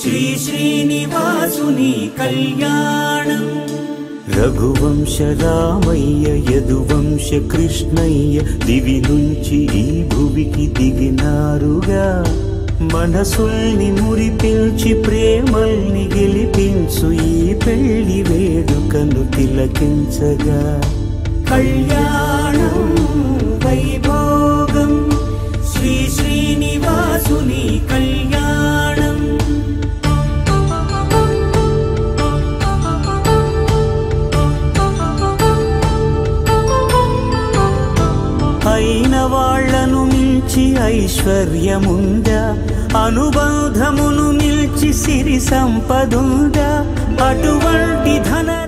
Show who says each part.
Speaker 1: శ్రీ శ్రీనివాసుని కళ్యాణం
Speaker 2: రఘువంశ రామయ్య యదువంశ కృష్ణయ్య దివి నుంచి ఈ భువికి దిగినారుగా మనసుల్ని మురిపించి ప్రేమల్ని గెలిపించు ఈ పెళ్లి వేడుకను తిలకించగా
Speaker 1: కళ్యాణం వైభోగం శ్రీ శ్రీనివాసుని కళ్యాణం
Speaker 2: అయిన వాళ్లను మించి ఐశ్వర్యముందా అనుబంధమును మిల్చి సిరి సంపదుందా అటువంటి ధన